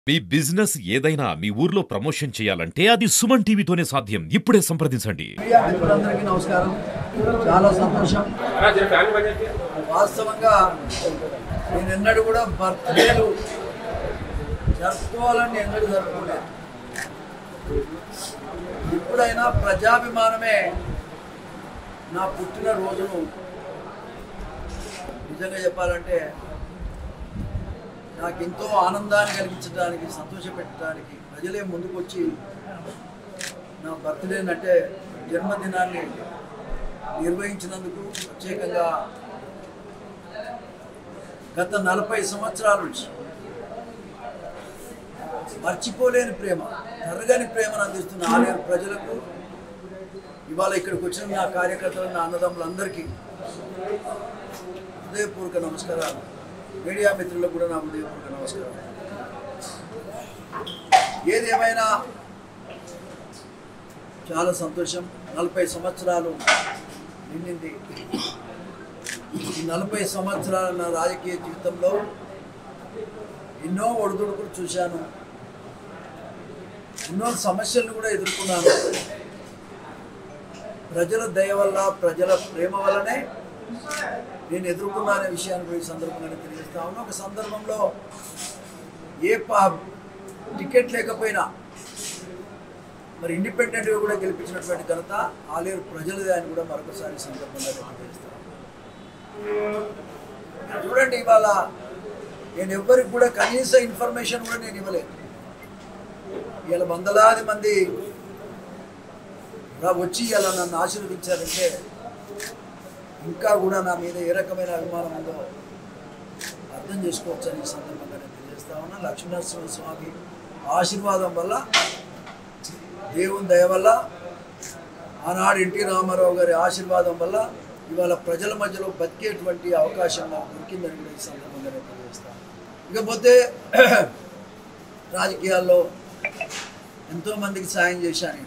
మీ business ఏదైనా మీ ఊర్లో promotion చేయాలంటే అది సుమన్ టీవీతోనే సాధ్యం ఇప్పుడే సంప్రదించండి మీడియా మిత్రులందరికీ నమస్కారం చాలా సంతోషం వాస్తవంగా నేను ఎన్నడూ కూడా బర్త్డేలు జరుపుకోవాలని ఎన్నడూ జరుపుకోలేదు ఎప్పుడైనా ప్రజాభిమానమే నా పుట్టిన రోజును నిజంగా చెప్పాలంటే నాకు ఎంతో ఆనందాన్ని కలిగించడానికి సంతోషపెట్టడానికి ప్రజలే ముందుకు వచ్చి నా బర్త్డే అంటే జన్మదినాన్ని నిర్వహించినందుకు ప్రత్యేకంగా గత నలభై సంవత్సరాల నుంచి మర్చిపోలేని ప్రేమ తరగని ప్రేమను అందిస్తున్న ఆలయ ప్రజలకు ఇవాళ ఇక్కడికి వచ్చిన నా కార్యకర్తలు నా అన్నదమ్ములందరికీ హృదయపూర్వక నమస్కారాలు మీడియా మిత్రులకు కూడా నా హృదయపూర్వక నమస్కారం ఏదేమైనా చాలా సంతోషం నలభై సంవత్సరాలు నిండింది ఈ నలభై సంవత్సరాల నా రాజకీయ జీవితంలో ఎన్నో ఒడిదుడుకులు చూశాను ఎన్నో సమస్యలను కూడా ఎదుర్కొన్నాను ప్రజల దయ వల్ల ప్రజల ప్రేమ వల్లనే నేను ఎదుర్కొన్నానే విషయాన్ని కూడా ఈ సందర్భంగా తెలియజేస్తా ఉన్నా ఒక సందర్భంలో ఏ పా టికెట్ లేకపోయినా మరి ఇండిపెండెంట్గా కూడా గెలిపించినటువంటి ఘనత ఆలేరు ప్రజలదే అని కూడా మరొకసారి ఈ సందర్భంగా తెలియజేస్తాను చూడండి ఇవాళ నేను ఎవ్వరికి కూడా కనీస ఇన్ఫర్మేషన్ కూడా నేను ఇవ్వలేదు ఇవాళ వందలాది మంది రా వచ్చి ఇలా నన్ను ఆశీర్వదించారంటే ఇంకా కూడా నా మీద ఏ రకమైన అభిమానం ఉందో అర్థం చేసుకోవచ్చు అని ఈ సందర్భంగా నేను తెలియజేస్తా ఉన్నా లక్ష్మీనరసింహ స్వామి ఆశీర్వాదం వల్ల దేవుని దయ వల్ల ఆనాడు ఎన్టీ రామారావు గారి ఆశీర్వాదం వల్ల ఇవాళ ప్రజల మధ్యలో బతికేటువంటి అవకాశం నాకు దొరికిందని కూడా ఈ సందర్భంగా నేను తెలియజేస్తాను ఇకపోతే రాజకీయాల్లో ఎంతోమందికి సాయం చేశాను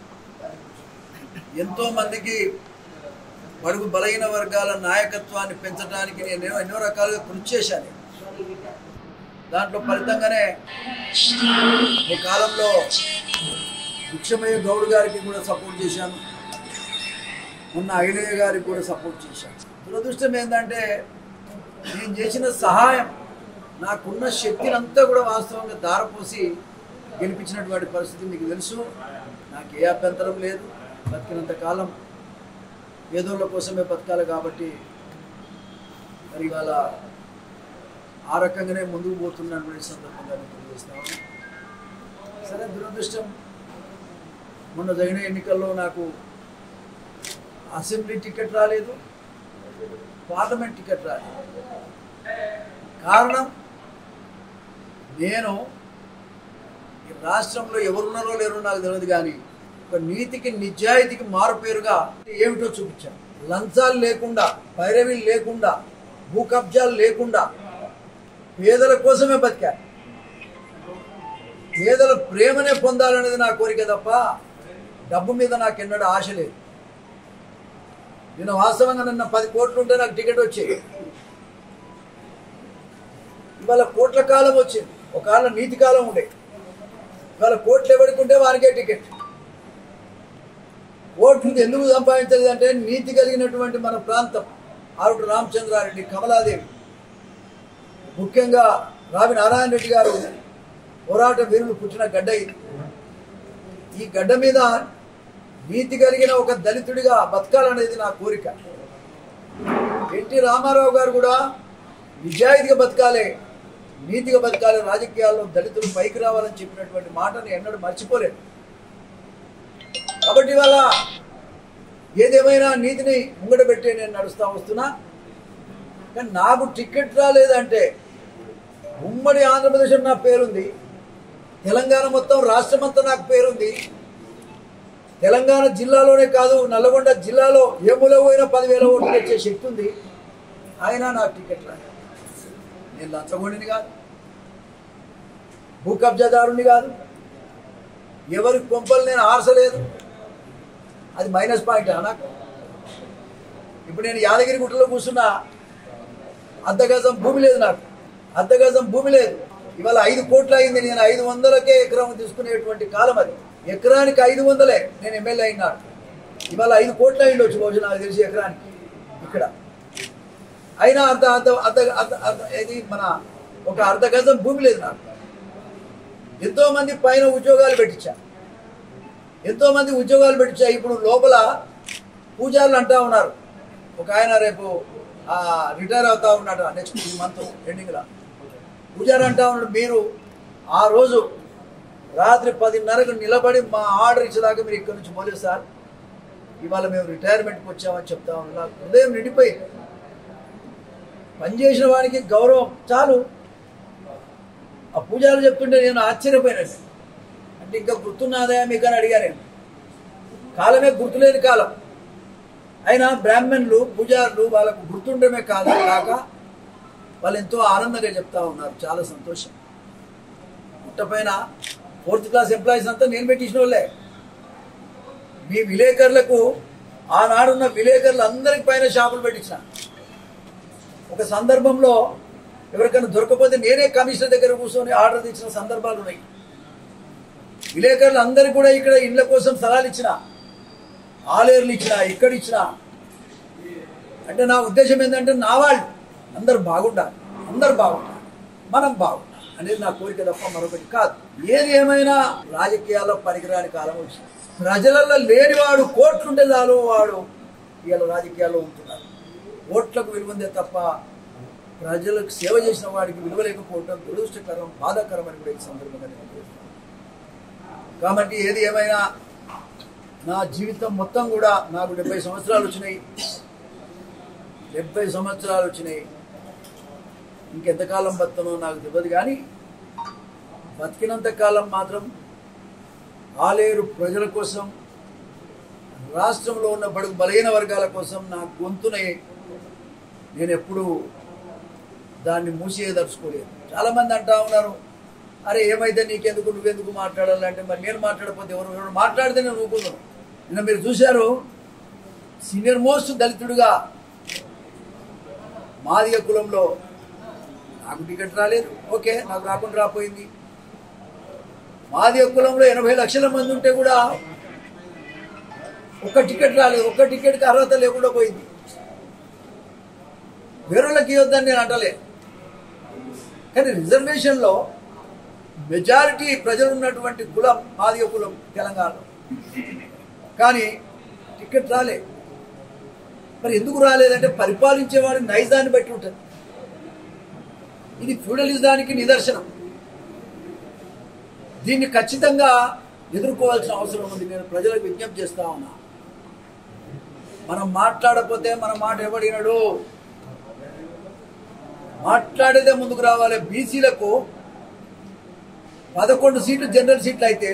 ఎంతోమందికి బడుగు బలహీన వర్గాల నాయకత్వాన్ని పెంచడానికి నేను ఎన్నో రకాలుగా కృషి చేశాను దాంట్లో ఫలితంగానే ఈ కాలంలో భిక్షమయ్య గౌడ్ గారికి కూడా సపోర్ట్ చేశాను మొన్న ఐలయ్య గారికి కూడా సపోర్ట్ చేశాను దురదృష్టం ఏంటంటే నేను చేసిన సహాయం నాకున్న శక్తిని అంతా కూడా వాస్తవంగా దారపోసి గెలిపించినటువంటి పరిస్థితి మీకు తెలుసు నాకు ఏ అభ్యంతరం లేదు బతికినంత కాలం పేదోళ్ళ కోసమే బతకాలి కాబట్టి మరి ఇవాళ ఆ రకంగానే ముందుకు పోతున్నాను కూడా ఈ సందర్భంగా నేను తెలియజేస్తాను సరే దురదృష్టం మొన్న జరిగిన ఎన్నికల్లో నాకు అసెంబ్లీ టికెట్ రాలేదు పార్లమెంట్ టికెట్ రాలేదు కారణం నేను ఈ రాష్ట్రంలో ఎవరున్నారో లేరో నాకు తెలియదు కానీ ఒక నీతికి నిజాయితీకి మారుపేరుగా ఏమిటో చూపించాను లంచాలు లేకుండా పైరవీలు లేకుండా భూ కబ్జాలు లేకుండా పేదల కోసమే బతికా పేదల ప్రేమనే పొందాలనేది నా కోరిక తప్ప డబ్బు మీద నాకు ఎన్నడూ ఆశ లేదు నేను వాస్తవంగా నిన్న పది కోట్లు ఉంటే నాకు టికెట్ వచ్చేది ఇవాళ కోట్ల కాలం వచ్చింది ఒక కాలం నీతి కాలం ఉండే ఇవాళ కోట్లు ఎవడుకుంటే వానికే టికెట్ ఓట్లు ఎందుకు సంపాదించలేదు అంటే నీతి కలిగినటువంటి మన ప్రాంతం ఆరుడు రామచంద్రారెడ్డి కమలాదేవి ముఖ్యంగా రావి నారాయణ రెడ్డి గారు పోరాట వీరులు పుట్టిన గడ్డ ఇది ఈ గడ్డ మీద నీతి కలిగిన ఒక దళితుడిగా బతకాలనేది నా కోరిక ఎన్టీ రామారావు గారు కూడా నిజాయితీగా బతకాలి నీతిగా బతకాలి రాజకీయాల్లో దళితులు పైకి రావాలని చెప్పినటువంటి మాటని ఎన్నడూ మర్చిపోలేదు కాబట్టి ఇవాళ ఏదేమైనా నీతిని ముంగడ పెట్టి నేను నడుస్తా వస్తున్నా కానీ నాకు టికెట్ రాలేదంటే ఉమ్మడి ఆంధ్రప్రదేశ్ నా పేరుంది తెలంగాణ మొత్తం రాష్ట్రం అంతా నాకు పేరుంది తెలంగాణ జిల్లాలోనే కాదు నల్లగొండ జిల్లాలో ఏ మూల పోయినా పదివేల ఓట్లు తెచ్చే శక్తి ఉంది అయినా నాకు టికెట్ రాలేదు నేను లంచగొండిని కాదు భూ కబ్జాదారుని కాదు ఎవరి కొంపలు నేను ఆర్చలేదు అది మైనస్ పాయింట్ నాకు ఇప్పుడు నేను యాదగిరి గుట్టలో కూర్చున్నా అర్ధ గజం భూమి లేదు నాకు అర్ధ గజం భూమి లేదు ఇవాళ ఐదు కోట్లు అయింది నేను ఐదు వందలకే ఎకరం తీసుకునేటువంటి కాలం అది ఎకరానికి ఐదు వందలే నేను ఎమ్మెల్యే అయినాడు ఇవాళ ఐదు కోట్లు అయిండొచ్చు బహుశా నాకు తెలిసి ఎకరానికి ఇక్కడ అయినా అంత అంత అంత అంత అంత ఇది మన ఒక అర్ధ గజం భూమి లేదు నాకు ఎంతో మంది పైన ఉద్యోగాలు పెట్టించా ఎంతో మంది ఉద్యోగాలు పెట్టించా ఇప్పుడు లోపల పూజారులు అంటా ఉన్నారు ఒక ఆయన రేపు ఆ, రిటైర్ అవుతా ఉన్నాడు నెక్స్ట్ ఈ మంత్ ఎండింగ్లో పూజారి అంటా ఉన్నాడు మీరు ఆ రోజు రాత్రి పదిన్నరకు నిలబడి మా ఆర్డర్ ఇచ్చేదాకా మీరు ఇక్కడి నుంచి పోలేదు సార్ ఇవాళ మేము రిటైర్మెంట్కి వచ్చామని చెప్తా ఉన్నాం నాకు హృదయం నిండిపోయింది పనిచేసిన వాడికి గౌరవం చాలు ఆ పూజారులు చెప్తుంటే నేను ఆశ్చర్యపోయినట్టు అంటే ఇంకా గుర్తున్నదా మీకు అని అడిగా నేను కాలమే గుర్తులేని కాలం అయినా బ్రాహ్మణులు పూజారులు వాళ్ళకు గుర్తుండమే కాదు కాక వాళ్ళు ఎంతో ఆనందంగా చెప్తా ఉన్నారు చాలా సంతోషం పుట్టపైన ఫోర్త్ క్లాస్ ఎంప్లాయీస్ అంతా నేను పెట్టించిన వాళ్ళే మీ విలేకరులకు ఆనాడున్న విలేకరులు అందరికి పైన షాపులు పెట్టించిన ఒక సందర్భంలో ఎవరికైనా దొరకపోతే నేనే కమిషనర్ దగ్గర కూర్చొని ఆర్డర్ తెచ్చిన సందర్భాలు ఉన్నాయి విలేకరులు అందరికి కూడా ఇక్కడ ఇళ్ల కోసం స్థలాలు ఇచ్చిన ఆలేర్లు ఇచ్చిన ఇక్కడ ఇచ్చిన అంటే నా ఉద్దేశం ఏంటంటే నా వాళ్ళు అందరు బాగుండాలి అందరు బాగుండాలి మనం బాగుండాలి అనేది నా కోరిక తప్ప మరొకటి కాదు ఏది ఏమైనా రాజకీయాల్లో పనికిరాని కాలం వచ్చింది ప్రజలలో లేనివాడు కోట్లుంటే చాలు వాడు ఇవాళ రాజకీయాల్లో ఉంటున్నారు ఓట్లకు విలువందే తప్ప ప్రజలకు సేవ చేసిన వాడికి విలువ లేకపోవడం దురదృష్టకరం బాధాకరం అని కూడా ఈ సందర్భంగా నేను తెలియజేస్తున్నాను. కాబట్టి ఏది ఏమైనా నా జీవితం మొత్తం కూడా నాకు డెబ్బై సంవత్సరాలు వచ్చినాయి డెబ్బై సంవత్సరాలు వచ్చినాయి ఇంకెంతకాలం బతునో నాకు తెలియదు కానీ బతికినంత కాలం మాత్రం ఆలేరు ప్రజల కోసం రాష్ట్రంలో ఉన్న బడుగు బలహీన వర్గాల కోసం నా గొంతుని నేను ఎప్పుడూ దాన్ని మూసేయదలుచుకోలేదు చాలా మంది అంటా ఉన్నారు అరే ఏమైతే నీకెందుకు నువ్వెందుకు మాట్లాడాలంటే మరి నేను మాట్లాడకపోతే ఎవరు ఎవరు మాట్లాడితే నేను ఊరుకున్నాను నిన్న మీరు చూశారు సీనియర్ మోస్ట్ దళితుడిగా మాదిగ కులంలో నాకు టికెట్ రాలేదు ఓకే నాకు రాకుండా రాపోయింది మాదిగ కులంలో ఎనభై లక్షల మంది ఉంటే కూడా ఒక్క టికెట్ రాలేదు ఒక్క టికెట్కి అర్హత లేకుండా పోయింది వేరేళ్ళకి ఇవ్వద్దని నేను అంటలే కానీ రిజర్వేషన్లో మెజారిటీ ప్రజలు ఉన్నటువంటి కులం మాదిగ కులం తెలంగాణలో కానీ టికెట్ రాలే మరి ఎందుకు రాలేదంటే పరిపాలించేవాడి నైజాన్ని బట్టి ఉంటుంది ఇది ఫ్యూడలిజానికి నిదర్శనం దీన్ని ఖచ్చితంగా ఎదుర్కోవాల్సిన అవసరం ఉంది నేను ప్రజలకు విజ్ఞప్తి చేస్తా ఉన్నా మనం మాట్లాడకపోతే మన మాట ఎవడినడు మాట్లాడేదే ముందుకు రావాలి బీసీలకు పదకొండు సీట్లు జనరల్ సీట్లు అయితే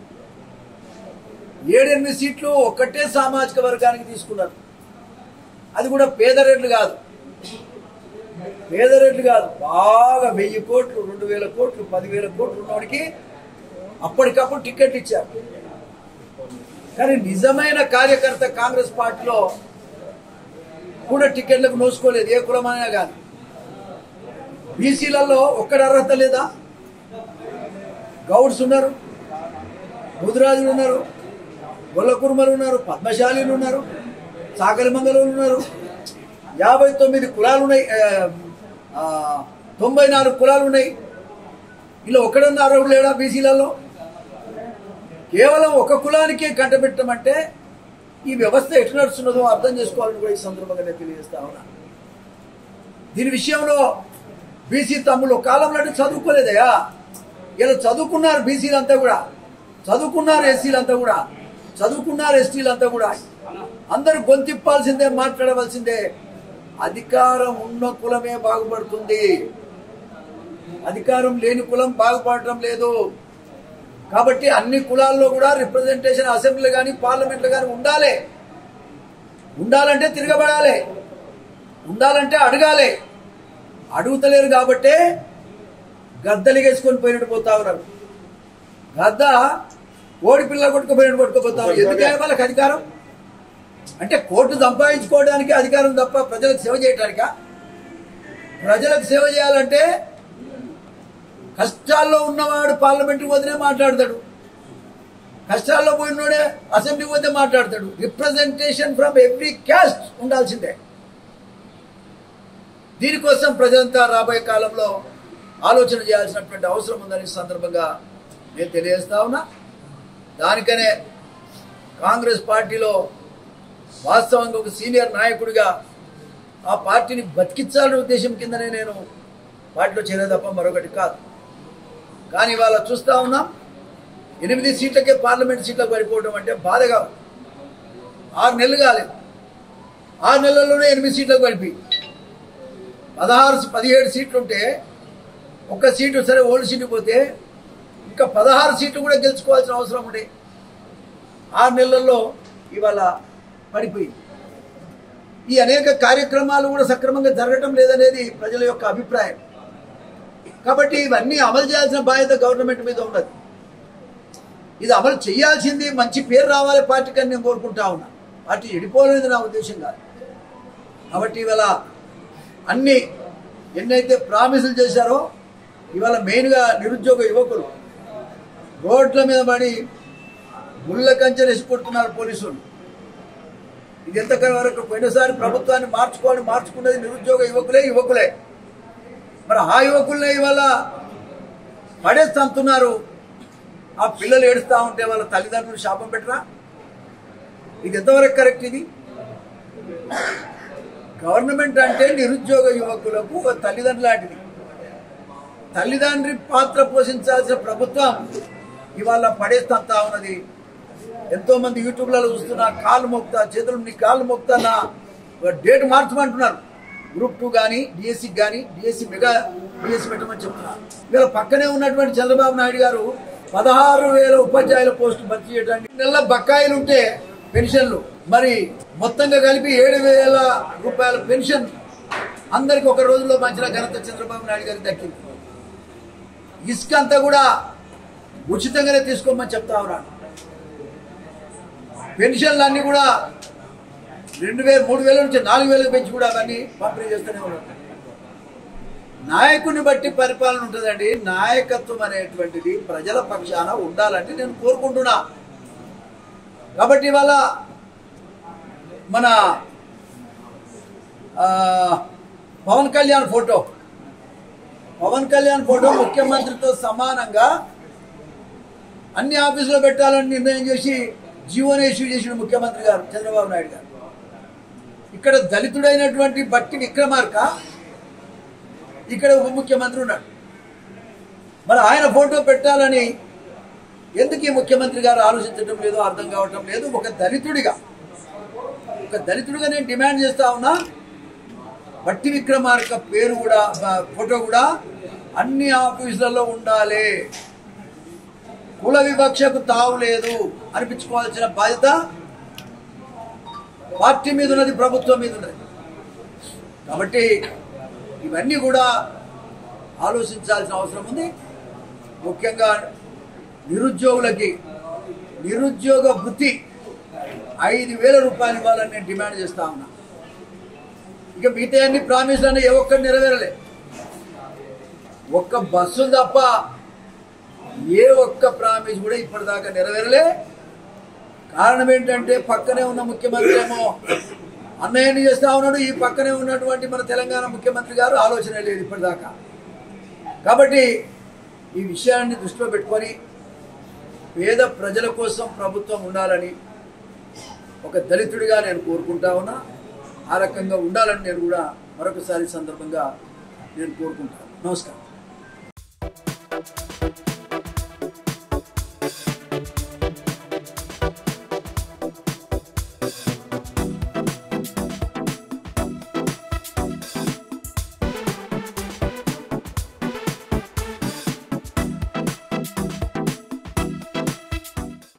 ఏడెనిమిది సీట్లు ఒక్కటే సామాజిక వర్గానికి తీసుకున్నారు అది కూడా పేదరెడ్లు కాదు పేదరెడ్లు కాదు బాగా వెయ్యి కోట్లు రెండు వేల కోట్లు పదివేల కోట్లు ఉన్నవాడికి అప్పటికప్పుడు టికెట్ ఇచ్చారు కానీ నిజమైన కార్యకర్త కాంగ్రెస్ పార్టీలో కూడా టికెట్లకు నోసుకోలేదు ఏ కులమైనా కానీ బీసీలలో ఒక్కడి అర్హత లేదా గౌడ్స్ ఉన్నారు ముదురాజులు ఉన్నారు గొల్లకుర్మలు ఉన్నారు పద్మశాలీలు ఉన్నారు సాకలి మంగళులు ఉన్నారు యాభై తొమ్మిది కులాలు ఉన్నాయి ఆ, ఆ, తొంభై నాలుగు కులాలు ఉన్నాయి ఇలా ఒక్కడన్నా అర్హుడు లేడా బీసీలలో కేవలం ఒక కులానికే కంటపెట్టమంటే ఈ వ్యవస్థ ఎట్లా నడుస్తున్నదో అర్థం చేసుకోవాలని కూడా ఈ సందర్భంగా నేను తెలియజేస్తా ఉన్నా దీని విషయంలో బీసీ తమ్ముళ్ళు ఒక కాలంలో అంటే చదువుకోలేదయా ఇలా చదువుకున్నారు బీసీలు అంతా కూడా చదువుకున్నారు ఎస్సీలు అంతా కూడా చదువుకున్నారు ఎస్టీలు అంతా కూడా అందరూ గొంతిప్పాల్సిందే మాట్లాడవలసిందే అధికారం ఉన్న కులమే బాగుపడుతుంది అధికారం లేని కులం బాగుపడటం లేదు కాబట్టి అన్ని కులాల్లో కూడా రిప్రజెంటేషన్ అసెంబ్లీ కానీ పార్లమెంట్లో కానీ ఉండాలి ఉండాలంటే తిరగబడాలి ఉండాలంటే అడగాలి అడుగుతలేరు కాబట్టే గద్దలిగేసుకొని పోయినట్టు పోతా ఉన్నారు గద్ద ఓడి పిల్ల కొట్టుకుపోయినట్టు కొట్టుకుపోతా ఉన్నారు ఎందుకే వాళ్ళకి అధికారం అంటే కోర్టు సంపాదించుకోవడానికి అధికారం తప్ప ప్రజలకు సేవ చేయటానిక ప్రజలకు సేవ చేయాలంటే కష్టాల్లో ఉన్నవాడు పార్లమెంట్కి పోతేనే మాట్లాడతాడు కష్టాల్లో పోయినోడే అసెంబ్లీకి పోతే మాట్లాడతాడు రిప్రజెంటేషన్ ఫ్రమ్ ఎవ్రీ క్యాస్ట్ ఉండాల్సిందే దీనికోసం ప్రజలంతా రాబోయే కాలంలో ఆలోచన చేయాల్సినటువంటి అవసరం ఉందని ఈ సందర్భంగా నేను తెలియజేస్తా ఉన్నా దానికనే కాంగ్రెస్ పార్టీలో వాస్తవంగా ఒక సీనియర్ నాయకుడిగా ఆ పార్టీని బతికించాలనే ఉద్దేశం కిందనే నేను పార్టీలో చేరే తప్ప మరొకటి కాదు కానీ ఇవాళ చూస్తా ఉన్నాం ఎనిమిది సీట్లకే పార్లమెంట్ సీట్లకు పడిపోవడం అంటే బాధగా ఉంది. ఆరు నెలలు కాలేదు ఆరు నెలల్లోనే ఎనిమిది సీట్లకు పడిపి పదహారు పదిహేడు సీట్లు ఉంటే ఒక్క సీటు సరే ఓల్డ్ సీటు పోతే ఇంకా పదహారు సీట్లు కూడా గెలుచుకోవాల్సిన అవసరం ఉండే ఆరు నెలల్లో ఇవాళ పడిపోయింది ఈ అనేక కార్యక్రమాలు కూడా సక్రమంగా జరగటం లేదనేది ప్రజల యొక్క అభిప్రాయం కాబట్టి ఇవన్నీ అమలు చేయాల్సిన బాధ్యత గవర్నమెంట్ మీద ఉన్నది ఇది అమలు చేయాల్సింది మంచి పేరు రావాలి పార్టీకి అని నేను కోరుకుంటా ఉన్నా పార్టీ చెడిపోలేదు నా ఉద్దేశం కాదు కాబట్టి ఇవాళ అన్ని ఎన్నైతే ప్రామిసులు చేశారో ఇవాళ మెయిన్గా నిరుద్యోగ యువకులు రోడ్ల మీద పడి ముళ్ళ కంచెలు వేసి కొడుతున్నారు పోలీసులు ఇది ఎంతకాలం వరకు పోయినసారి ప్రభుత్వాన్ని మార్చుకోవాలి మార్చుకున్నది నిరుద్యోగ యువకులే యువకులే మరి ఆ యువకుల్ని ఇవాళ పడేస్తుంటున్నారు ఆ పిల్లలు ఏడుస్తూ ఉంటే వాళ్ళ తల్లిదండ్రులు శాపం పెట్టరా ఇది ఎంతవరకు కరెక్ట్ ఇది గవర్నమెంట్ అంటే నిరుద్యోగ యువకులకు ఒక తల్లిదండ్రులు లాంటిది తల్లిదండ్రి పాత్ర పోషించాల్సిన ప్రభుత్వం ఇవాళ పడేస్తంతా ఉన్నది ఎంతో మంది యూట్యూబ్లలో చూస్తున్నా కాళ్ళు మోపుతా చేతులు నీ కాళ్ళు మోపుతా నా డేట్ మార్చమంటున్నారు గ్రూప్ టూ కానీ డిఎస్సికి కానీ డిఎస్సి మెగా డిఎస్సి పెట్టమని చెప్తున్నారు వీళ్ళ పక్కనే ఉన్నటువంటి చంద్రబాబు నాయుడు గారు పదహారు వేల ఉపాధ్యాయుల పోస్టు భర్తీ చేయడానికి నెల బకాయిలు ఉంటే పెన్షన్లు మరి మొత్తంగా కలిపి ఏడు వేల రూపాయల పెన్షన్ అందరికి ఒక రోజులో మంచిన ఘనత చంద్రబాబు నాయుడు గారికి దక్కింది ఇసుక అంతా కూడా ఉచితంగానే తీసుకోమని చెప్తా ఉన్నాను పెన్షన్లు అన్నీ కూడా రెండు వేలు మూడు వేల నుంచి నాలుగు వేలకు పెంచి కూడా అవన్నీ పంపిణీ చేస్తూనే ఉన్నారు నాయకుని బట్టి పరిపాలన ఉంటుందండి నాయకత్వం అనేటువంటిది ప్రజల పక్షాన ఉండాలని నేను కోరుకుంటున్నా కాబట్టి ఇవాళ మన ఆ, పవన్ కళ్యాణ్ ఫోటో పవన్ కళ్యాణ్ ఫోటో ముఖ్యమంత్రితో సమానంగా అన్ని ఆఫీసులో పెట్టాలని నిర్ణయం చేసి జీవోని ఇష్యూ చేసిన ముఖ్యమంత్రి గారు చంద్రబాబు నాయుడు గారు ఇక్కడ దళితుడైనటువంటి బట్టి విక్రమార్క ఇక్కడ ఉప ముఖ్యమంత్రి ఉన్నాడు మరి ఆయన ఫోటో పెట్టాలని ఎందుకు ఈ ముఖ్యమంత్రి గారు ఆలోచించడం లేదో అర్థం కావటం లేదు ఒక దళితుడిగా ఒక దళితుడిగా నేను డిమాండ్ చేస్తా ఉన్నా బట్టి విక్రమార్క పేరు కూడా ఆ, ఫోటో కూడా అన్ని ఆఫీసులలో ఉండాలి కుల వివక్షకు తావు లేదు అనిపించుకోవాల్సిన బాధ్యత పార్టీ మీద ఉన్నది ప్రభుత్వం మీద ఉన్నది కాబట్టి ఇవన్నీ కూడా ఆలోచించాల్సిన అవసరం ఉంది ముఖ్యంగా నిరుద్యోగులకి నిరుద్యోగ వృత్తి ఐదు వేల రూపాయలు ఇవ్వాలని నేను డిమాండ్ చేస్తా ఉన్నా ఇక మిగతా అన్ని ప్రామిస్లు అన్నీ ఏ ఒక్కటి నెరవేరలే ఒక్క బస్సు తప్ప ఏ ఒక్క ప్రామిస్ కూడా ఇప్పటిదాకా నెరవేరలే కారణం ఏంటంటే పక్కనే ఉన్న ముఖ్యమంత్రి ఏమో అన్నయ్యని చేస్తా ఉన్నాడు ఈ పక్కనే ఉన్నటువంటి మన తెలంగాణ ముఖ్యమంత్రి గారు ఆలోచన లేదు ఇప్పటిదాకా కాబట్టి ఈ విషయాన్ని దృష్టిలో పెట్టుకొని పేద ప్రజల కోసం ప్రభుత్వం ఉండాలని ఒక దళితుడిగా నేను కోరుకుంటా ఉన్నా ఆ రకంగా ఉండాలని నేను కూడా మరొకసారి సందర్భంగా నేను కోరుకుంటాను నమస్కారం